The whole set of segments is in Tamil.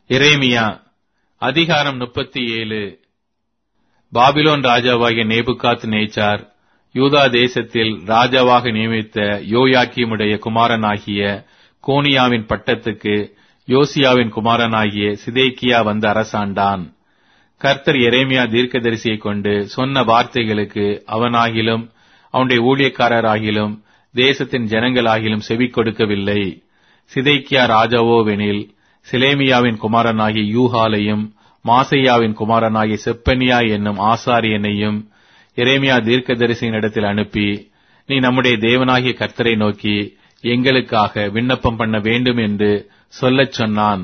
எரேமியா அதிகாரம் முப்பத்தி ஏழு பாபிலோன் ராஜாவாகிய நேபுகாத் நேச்சார் யூதா தேசத்தில் ராஜாவாக நியமித்த யோயாக்கீமுடைய குமாரனாகிய கோனியாவின் பட்டத்துக்கு யோசியாவின் குமாரனாகிய சிதேக்கியா வந்து அரசாண்டான் கர்த்தர் எரேமியா தீர்க்கதரிசியைக் கொண்டு சொன்ன வார்த்தைகளுக்கு அவனாகிலும் அவனுடைய ஊழியக்காரராகிலும் தேசத்தின் ஜனங்களாகிலும் செவி கொடுக்கவில்லை சிதைக்கியா ராஜாவோவெனில் சிலேமியாவின் குமாரனாகிய யூகாலையும் மாசையாவின் குமாரனாகிய செப்பனியா என்னும் ஆசாரியனையும் எரேமியா தீர்க்கதரிசியின் இடத்தில் அனுப்பி நீ நம்முடைய தேவனாகிய கர்த்தரை நோக்கி எங்களுக்காக விண்ணப்பம் பண்ண வேண்டும் என்று சொல்லச் சொன்னான்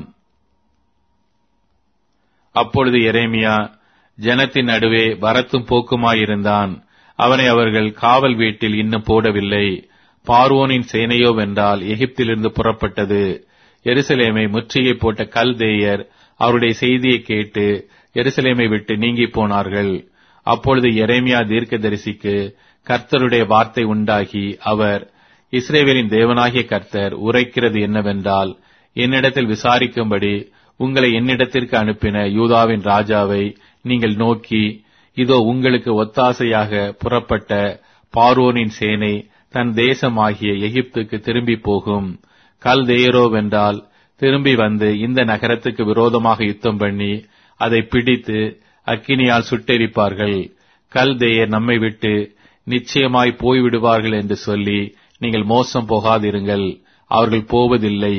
அப்பொழுது எரேமியா ஜனத்தின் நடுவே வரத்தும் போக்குமாயிருந்தான் அவனை அவர்கள் காவல் வீட்டில் இன்னும் போடவில்லை பார்வோனின் சேனையோ வென்றால் எகிப்திலிருந்து புறப்பட்டது எருசலேமை முற்றுகை போட்ட கல்தேயர் அவருடைய செய்தியை கேட்டு எருசலேமை விட்டு நீங்கி போனார்கள் அப்பொழுது எரேமியா தீர்க்கதரிசிக்கு கர்த்தருடைய வார்த்தை உண்டாகி அவர் இஸ்ரேவேலின் தேவனாகிய கர்த்தர் உரைக்கிறது என்னவென்றால் என்னிடத்தில் விசாரிக்கும்படி உங்களை என்னிடத்திற்கு அனுப்பின யூதாவின் ராஜாவை நீங்கள் நோக்கி இதோ உங்களுக்கு ஒத்தாசையாக புறப்பட்ட பார்வோனின் சேனை தன் தேசமாகிய எகிப்துக்கு திரும்பி போகும் கல்தேயரோவென்றால் திரும்பி வந்து இந்த நகரத்துக்கு விரோதமாக யுத்தம் பண்ணி அதை பிடித்து அக்கினியால் சுட்டெரிப்பார்கள் கல்தேயர் நம்மை விட்டு நிச்சயமாய் போய்விடுவார்கள் என்று சொல்லி நீங்கள் மோசம் போகாதிருங்கள் அவர்கள் போவதில்லை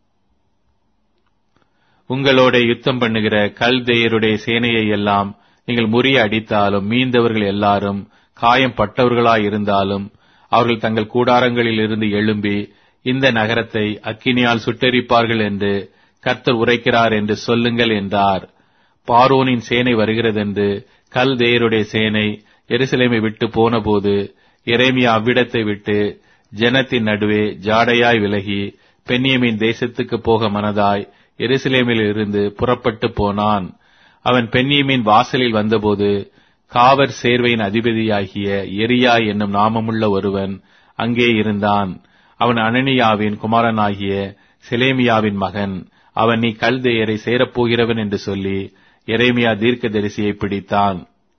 உங்களோட யுத்தம் பண்ணுகிற கல்தேயருடைய சேனையை எல்லாம் நீங்கள் முறிய அடித்தாலும் மீந்தவர்கள் எல்லாரும் காயம் பட்டவர்களாயிருந்தாலும் அவர்கள் தங்கள் கூடாரங்களில் இருந்து எழும்பி இந்த நகரத்தை அக்கினியால் சுட்டெரிப்பார்கள் என்று கர்த்தர் உரைக்கிறார் என்று சொல்லுங்கள் என்றார் பார்வோனின் சேனை வருகிறதென்று கல்தேயருடைய சேனை எருசலேமை விட்டு போனபோது எரேமியா அவ்விடத்தை விட்டு ஜனத்தின் நடுவே ஜாடையாய் விலகி பென்னியமின் தேசத்துக்கு போக மனதாய் எருசலேமில் இருந்து புறப்பட்டு போனான் அவன் பென்னியமின் வாசலில் வந்தபோது காவர் சேர்வையின் அதிபதியாகிய எரியா என்னும் நாமமுள்ள ஒருவன் அங்கே இருந்தான் அவன் அனனியாவின் குமாரனாகிய செலேமியாவின் மகன் அவன் நீ கல்தேயரை சேரப்போகிறவன் என்று சொல்லி எரேமியா தீர்க்கதரிசியை பிடித்தான்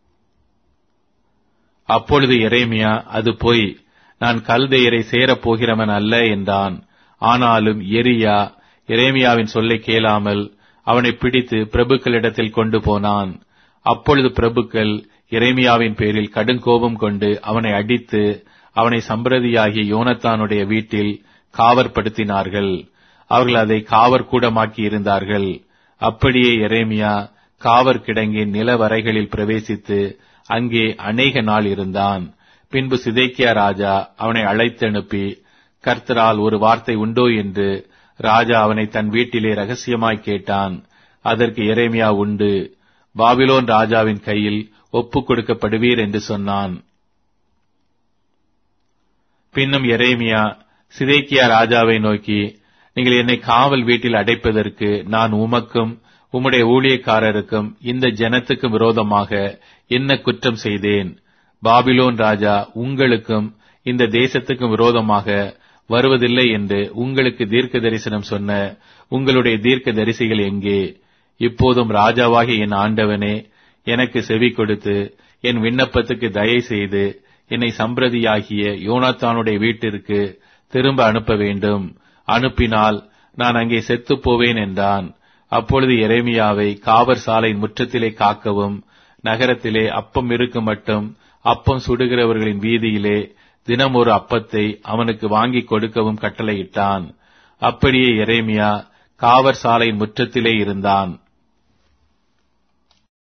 அப்பொழுது எரேமியா அது பொய் நான் கல்தேயரை சேரப்போகிறவன் அல்ல என்றான் ஆனாலும் எரியா எரேமியாவின் சொல்லை கேளாமல் அவனை பிடித்து பிரபுக்களிடத்தில் கொண்டு போனான் அப்பொழுது பிரபுக்கள் எரேமியாவின் பேரில் கடுங்கோபம் கொண்டு அவனை அடித்து அவனை சம்பிரதியாகிய யோனத்தானுடைய வீட்டில் காவற்படுத்தினார்கள் அவர்கள் அதை காவர் கூடமாக்கி இருந்தார்கள் அப்படியே எரேமியா காவர் கிடங்கின் நிலவரைகளில் பிரவேசித்து அங்கே அநேக நாள் இருந்தான் பின்பு சிதைக்கியா ராஜா அவனை அழைத்து அனுப்பி கர்த்தரால் ஒரு வார்த்தை உண்டோ என்று ராஜா அவனை தன் வீட்டிலே ரகசியமாய் கேட்டான் அதற்கு எரேமியா உண்டு பாபிலோன் ராஜாவின் கையில் ஒப்புக் கொடுக்கப்படுவீர் என்று சொன்னான் பின்னும் எரேமியா சிதேக்கியா ராஜாவை நோக்கி நீங்கள் என்னை காவல் வீட்டில் அடைப்பதற்கு நான் உமக்கும் உம்முடைய ஊழியக்காரருக்கும் இந்த ஜனத்துக்கு விரோதமாக என்ன குற்றம் செய்தேன் பாபிலோன் ராஜா உங்களுக்கும் இந்த தேசத்துக்கும் விரோதமாக வருவதில்லை என்று உங்களுக்கு தீர்க்க தரிசனம் சொன்ன உங்களுடைய தீர்க்க தரிசிகள் எங்கே இப்போதும் ராஜாவாகிய என் ஆண்டவனே எனக்கு செவி கொடுத்து என் விண்ணப்பத்துக்கு தயை செய்து என்னை சம்பிரதியாகிய யோனாத்தானுடைய வீட்டிற்கு திரும்ப அனுப்ப வேண்டும் அனுப்பினால் நான் அங்கே செத்துப் போவேன் என்றான் அப்பொழுது எரேமியாவை காவற் சாலையின் முற்றத்திலே காக்கவும் நகரத்திலே அப்பம் இருக்கும் மட்டும் அப்பம் சுடுகிறவர்களின் வீதியிலே தினம் ஒரு அப்பத்தை அவனுக்கு வாங்கி கொடுக்கவும் கட்டளையிட்டான் அப்படியே எரேமியா காவற் சாலையின் முற்றத்திலே இருந்தான்